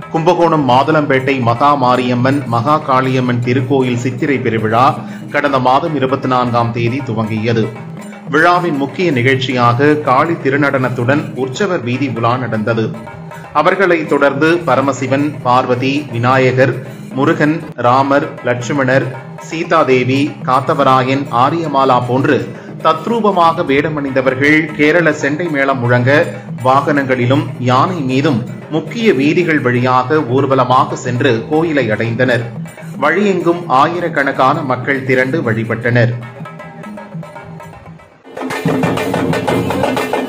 கும்பகோணம் மாதுளம்பேட்டை மகா மாரியம்மன் மகா காளியம்மன் திருக்கோயில் சித்திரை பெருவிழா கடந்த மாதம் இருபத்தி நான்காம் தேதி துவங்கியது விழாவின் முக்கிய நிகழ்ச்சியாக காளி திருநடனத்துடன் உற்சவர் வீதி உலா நடந்தது அவர்களைத் தொடர்ந்து பரமசிவன் பார்வதி விநாயகர் முருகன் ராமர் லட்சுமணர் சீதாதேவி காத்தவராயன் ஆரியமாலா போன்று தத்ரூபமாக வேடமணிந்தவர்கள் கேரள செண்டை மேளம் முழங்க வாகனங்களிலும் யானை மீதும் முக்கிய வீதிகள் வழியாக ஊர்வலமாக சென்று கோயிலை அடைந்தனர் வழியெங்கும் ஆயிரக்கணக்கான மக்கள் திரண்டு வழிபட்டனர்